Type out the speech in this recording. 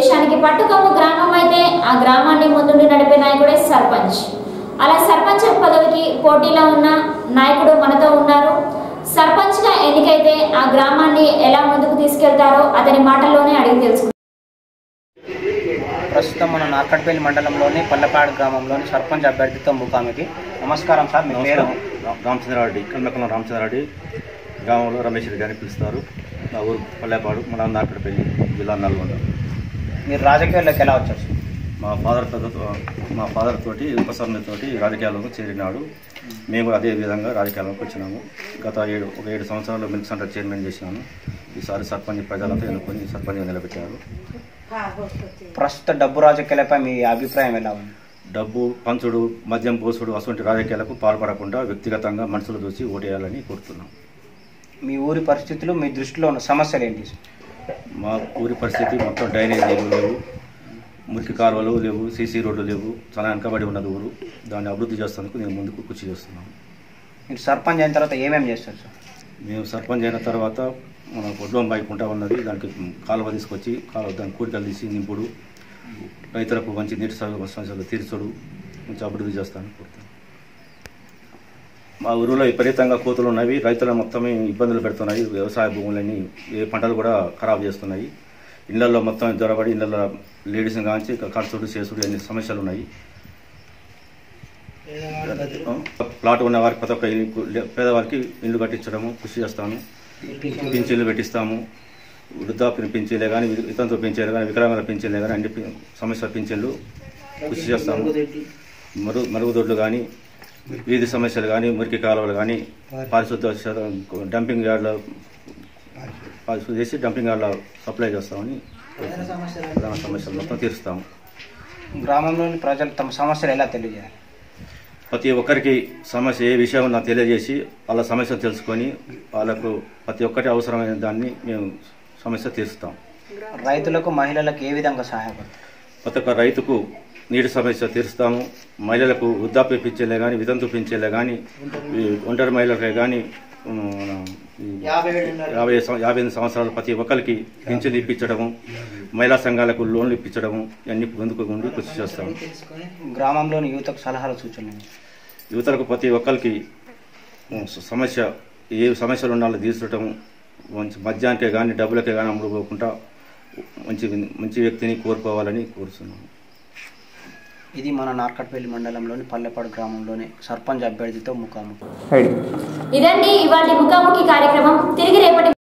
దేశానికి పట్టుకొమ్ము గ్రామం అయితే ఆ గ్రామాన్ని ముందుండి నడిపే నాయకుడే సర్పంచ్ అలా సర్పంచ్ పదవికి పోటీలో ఉన్న నాయకుడు మనతో ఉన్నారు సర్పంచ్ గా ఎన్నికైతే ఆ గ్రామాన్ని ఎలా ముందుకు తీసుకెళ్తారో అతని మాటల్లోనే అడిగి తెలుసుకుందాం ప్రస్తుతం మన నార్కట్పల్లి మండలంలోని పల్లపాడు గ్రామంలోని సర్పంచ్ అభ్యర్థితో ముఖామికి నమస్కారం సార్ మీ పేరు రా- రామచంద్రారెడ్డి కల్మకులం రామచంద్రారెడ్డి గ్రామంలో రమేష్ రెడ్డి అని పిలుస్తారు నా ఊరు పల్లెపాడు మన నార్కడపల్లి జిల్లా నల్గొండ మీరు రాజకీయాల్లోకి ఎలా వచ్చారు సార్? మా ఫాదర్ పెద్దతో మా ఫాదర్ తోటి ఉపసర్మితోటి రాజకీయాల్లోకి చేరినాడు మేము కూడా అదే విధంగా రాజకీయాల్లోకి వచ్చినాము గత ఏడు ఒక ఏడు సంవత్సరాలు మిల్క్ సెంటర్ చైర్మన్ చేసినాను ఈసారి సర్పంచ్ ప్రజలతో ఎన్నుకొని సర్పంచ్ నిలబెట్టారు ప్రస్తుత డబ్బు రాజకీయాలపై మీ అభిప్రాయం ఎలా ఉంది డబ్బు పంచుడు మద్యం పోసుడు అటువంటి రాజకీయాలకు పాల్పడకుండా వ్యక్తిగతంగా మనుషులు చూసి ఓటేయాలని కోరుతున్నాం మీ ఊరి పరిస్థితులు మీ దృష్టిలో ఉన్న సమస్యలు ఏంటి సార్? మా ఊరి పరిస్థితి మొత్తం డ్రైనేజీలు లేవు మురికి కాలువలు లేవు సీసీ రోడ్లు లేవు చాలా వెనకబడి ఉన్నది ఊరు దాన్ని అభివృద్ధి చేసేందుకు నేను ముందుకు కృషి చేస్తున్నాను మీరు సర్పంచ్ అయిన తర్వాత ఏమేమి చేస్తారు సార్ మేము సర్పంచ్ అయిన తర్వాత మన ఒడ్లం బైకుంటా ఉన్నది దానికి కాలువ తీసుకొచ్చి కాలువ దాని కూడికలు తీసి నింపుడు రైతులకు మంచి నీటి సౌ- సమస్యలు తీర్చుడు మంచి అభివృద్ధి చేస్తాను కోరుతాను మా ఊరిలో విపరీతంగా కోతులు ఉన్నవి రైతుల మొత్తం ఇబ్బందులు పెడుతున్నాయి వ్యవసాయ భూములని ఏ పంటలు కూడా ఖరాబ్ చేస్తున్నాయి ఇళ్లలో మొత్తం జ్వరబడి ఇళ్లలో లేడీస్ని కాంచి ఖర్చుడు చేసుడు అన్ని సమస్యలు ఉన్నాయి ప్లాట్ ఉన్న వారికి ప్రతి ఒక్క ఇల్లు- పేదవారికి ఇల్లు కట్టించడము కృషి చేస్తాను పింఛన్లు పెట్టిస్తాము వృద్ధాప్య పింఛన్లే కానీ వితంతు పింఛన్లు కానీ వికలాంగుల పింఛన్లే కానీ అన్ని పి- సమస్య పింఛన్లు కృషి చేస్తాము మరుగు మరుగుదొడ్లు కానీ వీధి సమస్యలు కానీ మురికి కాలువలు కానీ పారిశుద్ధ శాతం డంపింగ్ యార్డ్ల పారిశుద్ధ చేసి డంపింగ్ యార్డ్ల సప్లై చేస్తామని ప్రధాన సమస్యలు మొత్తం తీరుస్తాము గ్రామంలోని ప్రజలు తమ సమస్యలు ఎలా తెలియజేయాలి ప్రతి ఒక్కరికి సమస్య ఏ విషయం నాకు తెలియజేసి వాళ్ళ సమస్య తెలుసుకొని వాళ్ళకు ప్రతి ఒక్కటి అవసరమైన దాన్ని మేము సమస్య తీరుస్తాం రైతులకు మహిళలకు ఏ విధంగా సహాయపడతారు ప్రతి ఒక్క రైతుకు నీటి సమస్య తీరుస్తాము మహిళలకు వృద్ధాప్య పింఛన్లే కానీ వితంతు పింఛన్లే కానీ ఈ ఒంటరి మహిళలకే కానీ ఉమ్, ఈ యాభై సం- యాభై ఎనిమిది సంవత్సరాలు ప్రతి ఒక్కరికి పింఛన్లు ఇప్పించడము మహిళా సంఘాలకు లోన్లు ఇప్పించడము ఇవన్నీ ముందుకు ఉండి కృషి చేస్తాము గ్రామంలోని యువతకు సలహాలు సూచనలు ఏంటి? యువతలకు ప్రతి ఒక్కరికి ఉమ్, స- సమస్య ఏ సమస్యలు ఉండాలో తీర్చడం మంచి మద్యానికే కానీ డబ్బులకే కానీ అమ్ముడుపోకుండా మంచి మంచి వ్యక్తిని కోరుకోవాలని కోరుతున్నాను ఇది మన నార్కట్పల్లి మండలంలోని పల్లెపాడు గ్రామంలోని సర్పంచ్ అభ్యర్థితో ముఖాముఖి ఇదండి ఇవాళ ముఖాముఖి కార్యక్రమం తిరిగి రేపటి